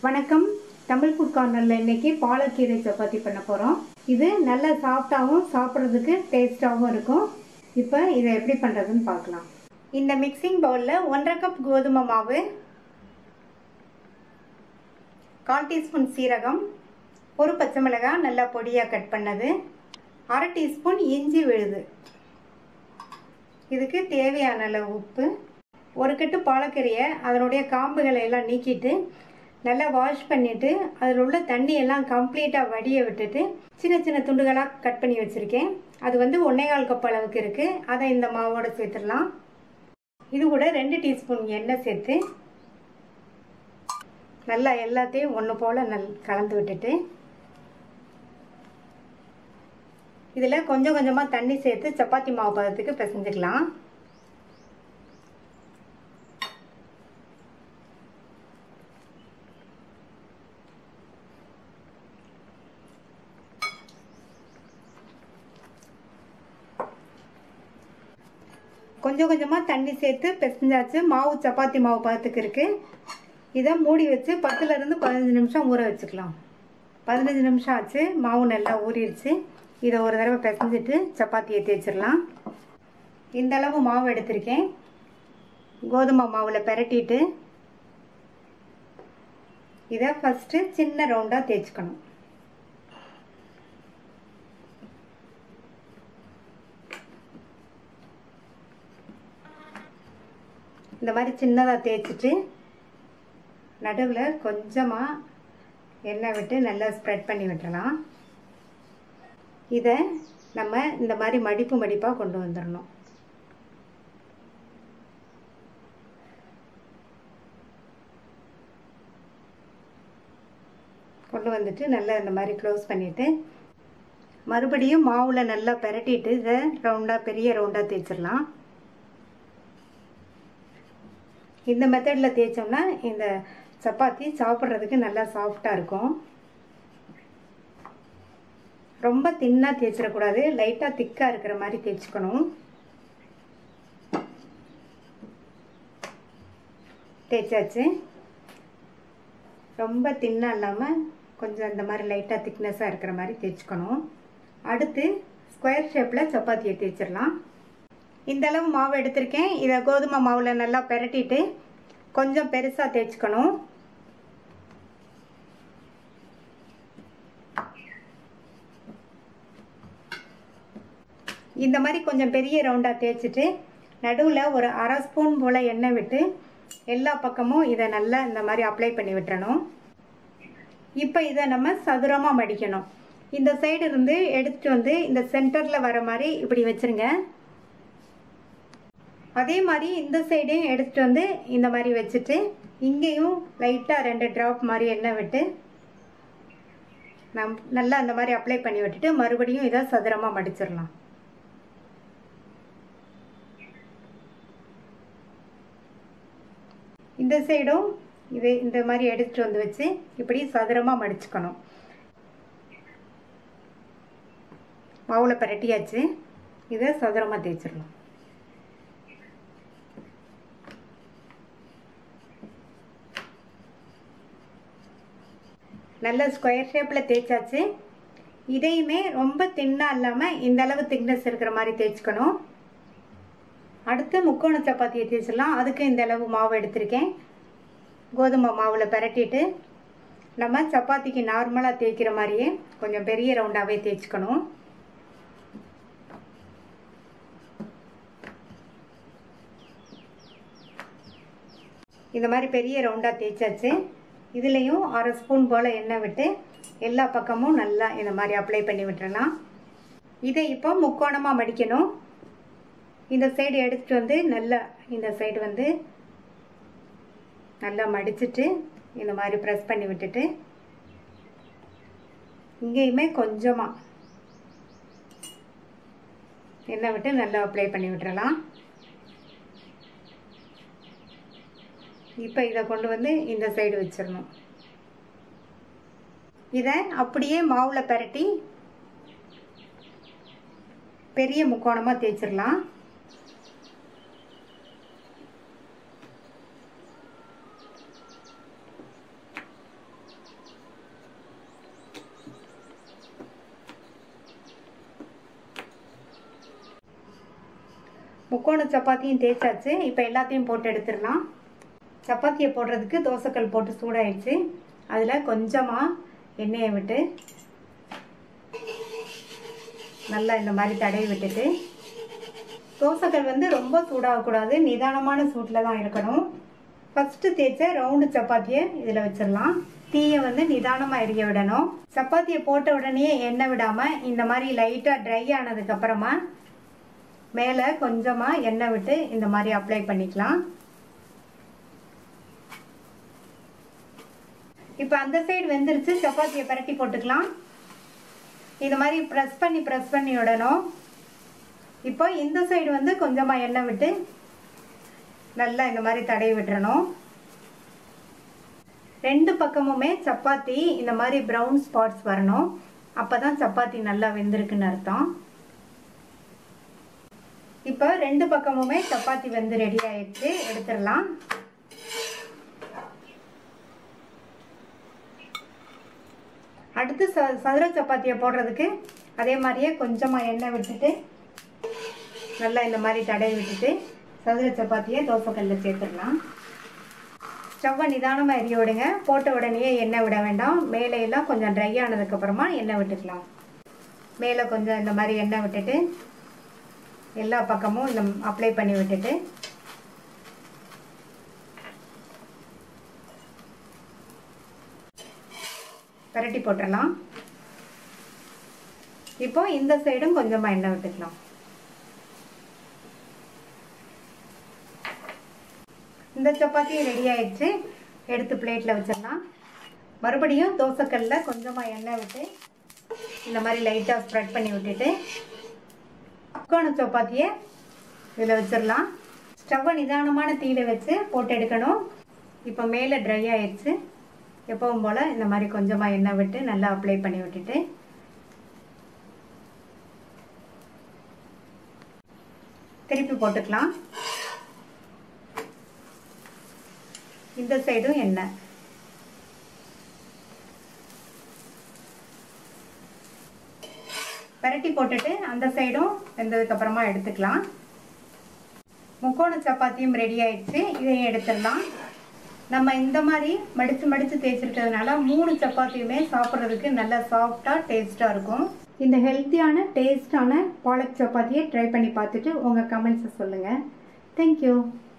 வணக்கம் தமிழ் ஃபுட் கார்னரில் இன்னைக்கு பாலக்கீரை சப்பாத்தி பண்ண போகிறோம் இது நல்ல சாஃப்டாகவும் சாப்பிட்றதுக்கு டேஸ்டாகவும் இருக்கும் இப்போ இதை எப்படி பண்ணுறதுன்னு பார்க்கலாம் இந்த மிக்சிங் பவுலில் ஒன்றரை கப் கோதுமை மாவு கால் டீஸ்பூன் சீரகம் ஒரு பச்சை மிளகாய் நல்லா பொடியாக கட் பண்ணது அரை டீஸ்பூன் இஞ்சி விழுது இதுக்கு தேவையான அளவு உப்பு ஒரு கட்டு பாலக்கீரையை அதனுடைய காம்புகளை எல்லாம் நீக்கிட்டு நல்லா வாஷ் பண்ணிவிட்டு அதில் உள்ள தண்ணியெல்லாம் கம்ப்ளீட்டாக வடிய விட்டுட்டு சின்ன சின்ன துண்டுகளாக கட் பண்ணி வச்சுருக்கேன் அது வந்து ஒன்றேகால் கப் அளவுக்கு இருக்குது அதை இந்த மாவோடு சேர்த்துடலாம் இது கூட ரெண்டு டீஸ்பூன் எண்ணெய் சேர்த்து நல்லா எல்லாத்தையும் ஒன்று போல் நல் கலந்து விட்டுட்டு இதில் கொஞ்சம் கொஞ்சமாக தண்ணி சேர்த்து சப்பாத்தி மாவு பதத்துக்கு பிசைஞ்சுக்கலாம் கொஞ்சம் கொஞ்சமாக தண்ணி சேர்த்து பிசைஞ்சாச்சு மாவு சப்பாத்தி மாவு பதத்துக்கு இருக்குது இதை மூடி வச்சு பத்துலேருந்து பதினஞ்சு நிமிஷம் ஊற வச்சுக்கலாம் பதினஞ்சு நிமிஷம் ஆச்சு மாவு நல்லா ஊறிடுச்சு இதை ஒரு தடவை பிசைஞ்சிட்டு சப்பாத்தியை தேய்ச்சிடலாம் இந்த அளவு மாவு எடுத்திருக்கேன் கோதுமை மாவில் பெரட்டிட்டு இதை ஃபஸ்ட்டு சின்ன ரவுண்டாக தேய்ச்சிக்கணும் இந்த மாதிரி சின்னதாக தேய்ச்சிட்டு நடுவில் கொஞ்சமாக எண்ணெய் விட்டு நல்லா ஸ்ப்ரெட் பண்ணி விட்டுறலாம் இதை நம்ம இந்த மாதிரி மடிப்பு மடிப்பாக கொண்டு வந்துடணும் கொண்டு வந்துட்டு நல்லா இந்த மாதிரி க்ளோஸ் பண்ணிவிட்டு மறுபடியும் மாவில் நல்லா பெரட்டிட்டு இதை ரவுண்டாக பெரிய ரவுண்டாக தேய்ச்சிடலாம் இந்த மெத்தடில் தேய்ச்சோம்னா இந்த சப்பாத்தி சாப்பிட்றதுக்கு நல்லா சாஃப்டாக இருக்கும் ரொம்ப தின்னாக தேய்ச்சிடக்கூடாது லைட்டாக திக்காக இருக்கிற மாதிரி தேய்ச்சிக்கணும் தேய்ச்சாச்சு ரொம்ப தின்னாக இல்லாமல் கொஞ்சம் இந்த மாதிரி லைட்டாக திக்னஸாக இருக்கிற மாதிரி தேய்ச்சிக்கணும் அடுத்து ஸ்கொயர் ஷேப்பில் சப்பாத்தியை தேய்ச்சிடலாம் இந்த அளவு மாவு எடுத்திருக்கேன் இதை கோதுமை மாவில் நல்லா பெரட்டிட்டு கொஞ்சம் பெருசாக தேய்ச்சிக்கணும் இந்த மாதிரி கொஞ்சம் பெரிய ரவுண்டாக தேய்ச்சிட்டு நடுவில் ஒரு அரை ஸ்பூன் போல் எண்ணெய் விட்டு எல்லா பக்கமும் இதை நல்லா இந்த மாதிரி அப்ளை பண்ணி விட்டுறணும் இப்போ இதை நம்ம சதுரமாக மடிக்கணும் இந்த சைடு இருந்து எடுத்துகிட்டு வந்து இந்த சென்டரில் வர மாதிரி இப்படி வச்சுருங்க அதே மாதிரி இந்த சைடையும் எடுத்துகிட்டு வந்து இந்த மாதிரி வச்சுட்டு இங்கேயும் லைட்டாக ரெண்டு ட்ராப் மாதிரி எண்ணெய் விட்டு நம் நல்லா அந்த மாதிரி அப்ளை பண்ணி விட்டுட்டு மறுபடியும் இதை சதுரமாக மடிச்சிடலாம் இந்த சைடும் இது இந்த மாதிரி எடுத்துகிட்டு வந்து வச்சு இப்படி சதுரமாக மடிச்சுக்கணும் மாவில் பரட்டியாச்சு இதை சதுரமாக தேய்ச்சிடலாம் நல்ல ஸ்கொயர் ஷேப்பில் தேய்ச்சாச்சு இதையுமே ரொம்ப தின்னாக இல்லாமல் இந்த அளவு திக்னஸ் இருக்கிற மாதிரி தேய்ச்சிக்கணும் அடுத்து முக்கோண சப்பாத்தியை தேய்ச்சிடலாம் அதுக்கு இந்த அளவு மாவு எடுத்திருக்கேன் கோதுமை மாவில் பரட்டிட்டு நம்ம சப்பாத்திக்கு நார்மலாக தேய்க்கிற மாதிரியே கொஞ்சம் பெரிய ரவுண்டாகவே தேய்ச்சிக்கணும் இந்த மாதிரி பெரிய ரவுண்டாக தேய்ச்சாச்சு இதுலேயும் அரை ஸ்பூன் போல் எண்ணெய் விட்டு எல்லா பக்கமும் நல்லா இந்த மாதிரி அப்ளை பண்ணி விட்டுறலாம் இதை இப்போ முக்கோணமாக மடிக்கணும் இந்த சைடு எடுத்துகிட்டு வந்து நல்லா இந்த சைடு வந்து நல்லா மடிச்சுட்டு இந்த மாதிரி ப்ரெஸ் பண்ணி விட்டுட்டு இங்கேயுமே கொஞ்சமாக எண்ணெய் விட்டு நல்லா அப்ளை பண்ணி விட்டுறலாம் இப்போ இதை கொண்டு வந்து இந்த சைடு வச்சிடணும் இதை அப்படியே மாவில் பரட்டி பெரிய முக்கோணமாக தேய்ச்சிடலாம் முக்கோண சப்பாத்தியும் தேய்ச்சாச்சு இப்போ எல்லாத்தையும் போட்டு எடுத்துடலாம் சப்பாத்தியை போடுறதுக்கு தோசைக்கல் போட்டு சூடாயிடுச்சு அதில் கொஞ்சமாக எண்ணெயை விட்டு நல்லா இந்த மாதிரி தடவி விட்டுட்டு தோசைக்கல் வந்து ரொம்ப சூடாகக்கூடாது நிதானமான சூட்டில் தான் இருக்கணும் ஃபஸ்ட்டு தேய்ச்ச ரவுண்டு சப்பாத்தியை இதில் வச்சிடலாம் தீயை வந்து நிதானமாக எரிய விடணும் சப்பாத்தியை போட்ட உடனே எண்ணெய் விடாமல் இந்த மாதிரி லைட்டாக ட்ரை ஆனதுக்கப்புறமா மேலே கொஞ்சமாக எண்ணெய் விட்டு இந்த மாதிரி அப்ளை பண்ணிக்கலாம் இப்போ அந்த சைடு வெந்துருச்சு சப்பாத்தியை பரட்டி போட்டுக்கலாம் இந்த மாதிரி ப்ரெஸ் பண்ணி ப்ரெஸ் பண்ணி விடணும் இப்போ இந்த சைடு வந்து கொஞ்சமாக எண்ணெய் விட்டு நல்லா இந்த மாதிரி தடவி விட்டுறணும் ரெண்டு பக்கமுமே சப்பாத்தி இந்த மாதிரி ப்ரௌன் ஸ்பாட்ஸ் வரணும் அப்போ தான் சப்பாத்தி நல்லா வெந்திருக்குன்னு அர்த்தம் இப்போ ரெண்டு பக்கமுமே சப்பாத்தி வந்து ரெடி ஆயிடுச்சு எடுத்துடலாம் அடுத்து ச சதுர சப்பாத்தியை போடுறதுக்கு அதே மாதிரியே கொஞ்சமாக எண்ணெய் விட்டுட்டு நல்லா இந்த மாதிரி தடவி விட்டுட்டு சதுர சப்பாத்தியை தோசைக்கல்லில் சேர்த்துடலாம் ஸ்டவ்வை நிதானமாக எரிய விடுங்க போட்ட உடனே எண்ணெய் விட வேண்டாம் மேலே எல்லாம் கொஞ்சம் ட்ரை ஆனதுக்கப்புறமா எண்ணெய் விட்டுக்கலாம் மேலே கொஞ்சம் இந்த மாதிரி எண்ணெய் விட்டுட்டு எல்லா பக்கமும் இந்த அப்ளை பண்ணி விட்டுட்டு பரட்டி போட்டுடலாம் இப்போ இந்த சைடும் கொஞ்சமாக எண்ணெய் விட்டுக்கலாம் இந்த சப்பாத்தியும் ரெடி ஆயிடுச்சு எடுத்து பிளேட்டில் வச்சிடலாம் மறுபடியும் தோசைக்கல்ல கொஞ்சமாக எண்ணெய் விட்டு இந்த மாதிரி லைட்டாக ஸ்ப்ரெட் பண்ணி விட்டுட்டு முக்கோண சப்பாத்தியை இதில் வச்சிடலாம் ஸ்டவ்வை நிதானமான தீயில வச்சு போட்டு எடுக்கணும் இப்போ மேலே ட்ரை ஆயிடுச்சு எப்பவும் போல் இந்த மாதிரி கொஞ்சமாக எண்ணெய் விட்டு நல்லா அப்ளை பண்ணி விட்டுட்டு திருப்பி போட்டுக்கலாம் இந்த சைடும் எண்ணெய் பரட்டி போட்டுட்டு அந்த சைடும் வெந்ததுக்கு அப்புறமா எடுத்துக்கலாம் முக்கோண சப்பாத்தியும் ரெடி ஆயிடுச்சு இதையும் எடுத்துடலாம் நம்ம இந்த மாதிரி மடித்து மடித்து தேய்ச்சிருக்கிறதுனால மூணு சப்பாத்தியுமே சாப்பிட்றதுக்கு நல்லா சாஃப்டாக டேஸ்ட்டாக இருக்கும் இந்த ஹெல்த்தியான டேஸ்டான பாலக் சப்பாத்தியை ட்ரை பண்ணி பார்த்துட்டு உங்கள் கமெண்ட்ஸை சொல்லுங்கள் தேங்க்யூ